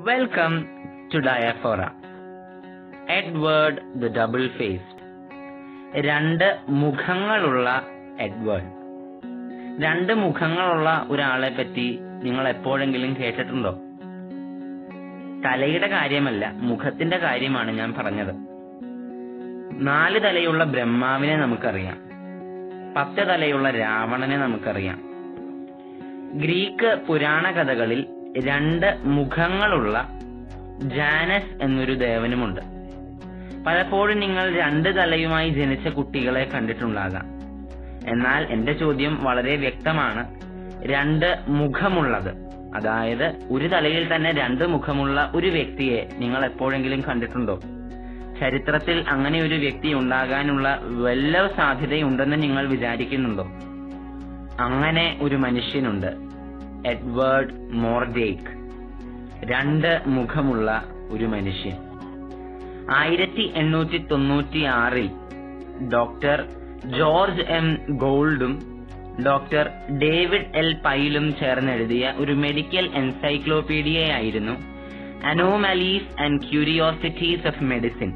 welcome to ഡയഫോറ Edward the double faced രണ്ട് മുഖങ്ങളുള്ള എഡ്വേർഡ് രണ്ട് മുഖങ്ങളുള്ള ഒരാളെ പറ്റി നിങ്ങൾ എപ്പോഴെങ്കിലും കേട്ടിട്ടുണ്ടോ തലയുടെ കാര്യമല്ല മുഖത്തിന്റെ കാര്യമാണ് ഞാൻ പറഞ്ഞത് നാല് തലയുള്ള ബ്രഹ്മാവിനെ നമുക്കറിയാം പത്ത് തലയുള്ള രാവണനെ നമുക്കറിയാം ഗ്രീക്ക് പുരാണ കഥകളിൽ രണ്ട് മുഖങ്ങളുള്ള ജാനസ് എന്നൊരു ദേവനുമുണ്ട് പലപ്പോഴും നിങ്ങൾ രണ്ട് തലയുമായി ജനിച്ച കുട്ടികളെ കണ്ടിട്ടുണ്ടാകാം എന്നാൽ എന്റെ ചോദ്യം വളരെ വ്യക്തമാണ് രണ്ട് മുഖമുള്ളത് അതായത് ഒരു തലയിൽ തന്നെ രണ്ട് മുഖമുള്ള ഒരു വ്യക്തിയെ നിങ്ങൾ എപ്പോഴെങ്കിലും കണ്ടിട്ടുണ്ടോ ചരിത്രത്തിൽ അങ്ങനെ ഒരു വ്യക്തി ഉണ്ടാകാനുള്ള വല്ല സാധ്യതയുണ്ടെന്ന് നിങ്ങൾ വിചാരിക്കുന്നുണ്ടോ അങ്ങനെ ഒരു മനുഷ്യനുണ്ട് എഡ്വേർഡ് മോർഡേക്ക് രണ്ട് മുഖമുള്ള ഒരു മനുഷ്യൻ ആയിരത്തി എണ്ണൂറ്റി തൊണ്ണൂറ്റി ആറിൽ ഡോക്ടർ ജോർജ് എം ഗോൾഡും ഡോക്ടർ ഡേവിഡ് എൽ പൈലും ചേർന്നെഴുതിയ ഒരു മെഡിക്കൽ എൻസൈക്ലോപീഡിയയായിരുന്നു anomalies and curiosities of medicine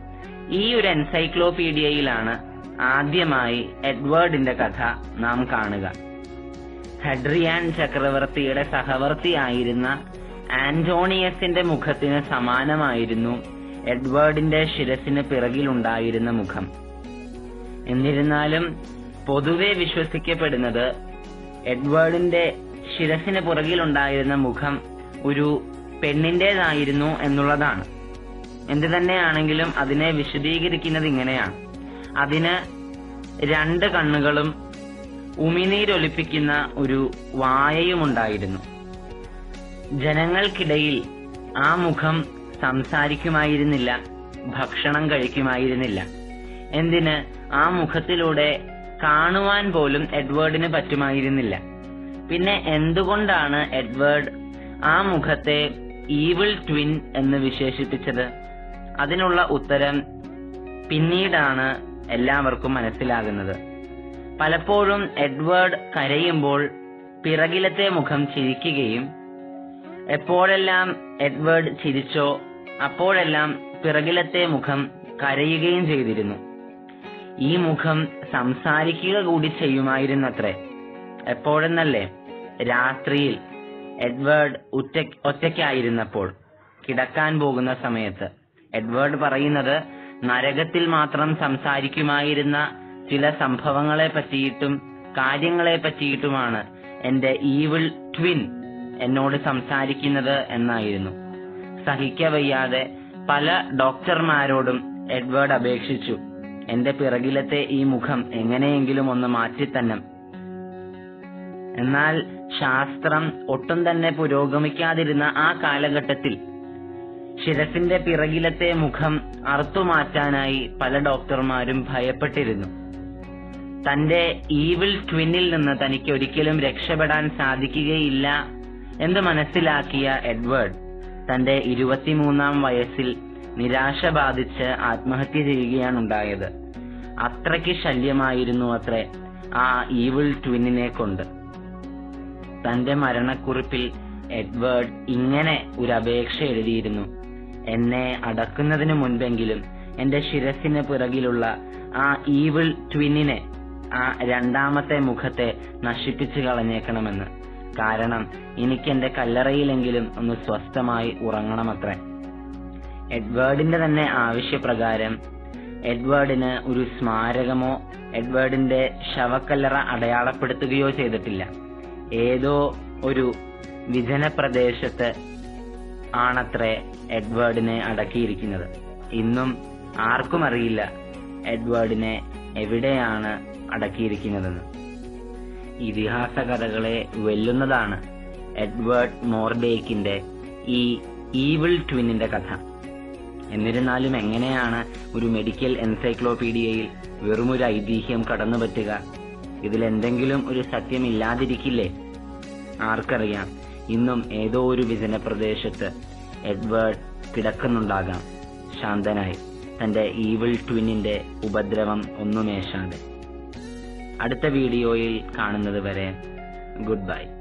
ഈ ഒരു എൻസൈക്ലോപീഡിയയിലാണ് ആദ്യമായി എഡ്വേർഡിന്റെ കഥ നാം കാണുക ഹഡ്രിയാൻ ചക്രവർത്തിയുടെ സഹവർത്തിയായിരുന്ന ആന്റോണിയസിന്റെ മുഖത്തിന് സമാനമായിരുന്നു എഡ്വേർഡിന്റെ ശിരസിന് പിറകിലുണ്ടായിരുന്ന മുഖം എന്നിരുന്നാലും പൊതുവെ വിശ്വസിക്കപ്പെടുന്നത് എഡ്വേർഡിന്റെ ശിരസിന് പുറകിലുണ്ടായിരുന്ന മുഖം ഒരു പെണ്ണിന്റേതായിരുന്നു എന്നുള്ളതാണ് എന്തു തന്നെയാണെങ്കിലും അതിനെ വിശദീകരിക്കുന്നത് ഇങ്ങനെയാണ് അതിന് രണ്ട് കണ്ണുകളും ഉമിനീരൊലിപ്പിക്കുന്ന ഒരു വായയുമുണ്ടായിരുന്നു ജനങ്ങൾക്കിടയിൽ ആ മുഖം സംസാരിക്കുമായിരുന്നില്ല ഭക്ഷണം കഴിക്കുമായിരുന്നില്ല എന്തിന് ആ മുഖത്തിലൂടെ കാണുവാൻ പോലും എഡ്വേർഡിന് പറ്റുമായിരുന്നില്ല പിന്നെ എന്തുകൊണ്ടാണ് എഡ്വേർഡ് ആ മുഖത്തെ ഈവിൾ ട്വിൻ എന്ന് വിശേഷിപ്പിച്ചത് അതിനുള്ള ഉത്തരം പിന്നീടാണ് എല്ലാവർക്കും മനസ്സിലാകുന്നത് പലപ്പോഴും എഡ്വേർഡ് കരയുമ്പോൾ പിറകിലത്തെ മുഖം ചിരിക്കുകയും എപ്പോഴെല്ലാം എഡ്വേർഡ് ചിരിച്ചോ അപ്പോഴെല്ലാം പിറകിലത്തെ മുഖം കരയുകയും ചെയ്തിരുന്നു ഈ മുഖം സംസാരിക്കുക കൂടി ചെയ്യുമായിരുന്നത്രേ എപ്പോഴെന്നല്ലേ രാത്രിയിൽ എഡ്വേർഡ് ഒറ്റ ഒറ്റയ്ക്കായിരുന്നപ്പോൾ കിടക്കാൻ പോകുന്ന സമയത്ത് എഡ്വേർഡ് പറയുന്നത് നരകത്തിൽ മാത്രം സംസാരിക്കുമായിരുന്ന ചില സംഭവങ്ങളെ പറ്റിയിട്ടും കാര്യങ്ങളെ പറ്റിയിട്ടുമാണ് എന്റെ ഈവിൾ ട്വിൻ എന്നോട് സംസാരിക്കുന്നത് എന്നായിരുന്നു സഹിക്കവയ്യാതെ പല ഡോക്ടർമാരോടും എഡ്വേർഡ് അപേക്ഷിച്ചു എന്റെ പിറകിലത്തെ ഈ മുഖം എങ്ങനെയെങ്കിലും ഒന്ന് മാറ്റിത്തന്നെ എന്നാൽ ശാസ്ത്രം ഒട്ടും തന്നെ പുരോഗമിക്കാതിരുന്ന ആ കാലഘട്ടത്തിൽ ശിരസിന്റെ പിറകിലത്തെ മുഖം അറുത്തുമാറ്റാനായി പല ഡോക്ടർമാരും ഭയപ്പെട്ടിരുന്നു തന്റെ ഈവിൾ ട്വിന്നിൽ നിന്ന് തനിക്ക് ഒരിക്കലും രക്ഷപ്പെടാൻ സാധിക്കുകയില്ല എന്ന് മനസ്സിലാക്കിയ എഡ്വേർഡ് തന്റെ ഇരുപത്തിമൂന്നാം വയസ്സിൽ നിരാശ ബാധിച്ച് ആത്മഹത്യ ചെയ്യുകയാണ് ഉണ്ടായത് അത്രയ്ക്ക് ശല്യമായിരുന്നു അത്രേ ആ ഈവിൾ ട്വിന്നിനെ കൊണ്ട് തന്റെ മരണക്കുറിപ്പിൽ എഡ്വേർഡ് ഇങ്ങനെ ഒരു അപേക്ഷ എഴുതിയിരുന്നു എന്നെ അടക്കുന്നതിന് മുൻപെങ്കിലും എന്റെ ശിരസിന് പിറകിലുള്ള ആ ഈവിൾ ട്വിന്നിനെ ആ രണ്ടാമത്തെ മുഖത്തെ നശിപ്പിച്ചു കളഞ്ഞേക്കണമെന്ന് കാരണം എനിക്ക് എന്റെ കല്ലറയിലെങ്കിലും ഒന്ന് സ്വസ്ഥമായി ഉറങ്ങണമത്രേ എഡ്വേർഡിന്റെ തന്നെ ആവശ്യപ്രകാരം എഡ്വേർഡിന് ഒരു സ്മാരകമോ എഡ്വേർഡിന്റെ ശവക്കല്ലറ അടയാളപ്പെടുത്തുകയോ ചെയ്തിട്ടില്ല ഏതോ ഒരു വിജന പ്രദേശത്ത് ആണത്രേ എഡ്വേർഡിനെ അടക്കിയിരിക്കുന്നത് ഇന്നും ആർക്കും അറിയില്ല എഡ്വേർഡിനെ എവിടെയാണ് അടക്കിയിരിക്കുന്നതെന്ന് ഇതിഹാസ കഥകളെ വെല്ലുന്നതാണ് എഡ്വേർഡ് മോർഡേക്കിന്റെ ഈ ഈവിൾ ട്വിന്നിന്റെ കഥ എന്നിരുന്നാലും എങ്ങനെയാണ് ഒരു മെഡിക്കൽ എൻസൈക്ലോപീഡിയയിൽ വെറുമൊരു ഐതിഹ്യം കടന്നു പറ്റുക ഇതിൽ എന്തെങ്കിലും ഒരു സത്യം ഇല്ലാതിരിക്കില്ലേ ആർക്കറിയാം ഇന്നും ഏതോ ഒരു വിജന പ്രദേശത്ത് എഡ്വേർഡ് കിടക്കുന്നുണ്ടാകാം ശാന്തനായി തന്റെ ഈവിൾ ട്വിന്നിന്റെ ഉപദ്രവം ഒന്നുമേശാതെ അടുത്ത വീഡിയോയിൽ കാണുന്നത് വരെ ഗുഡ് ബൈ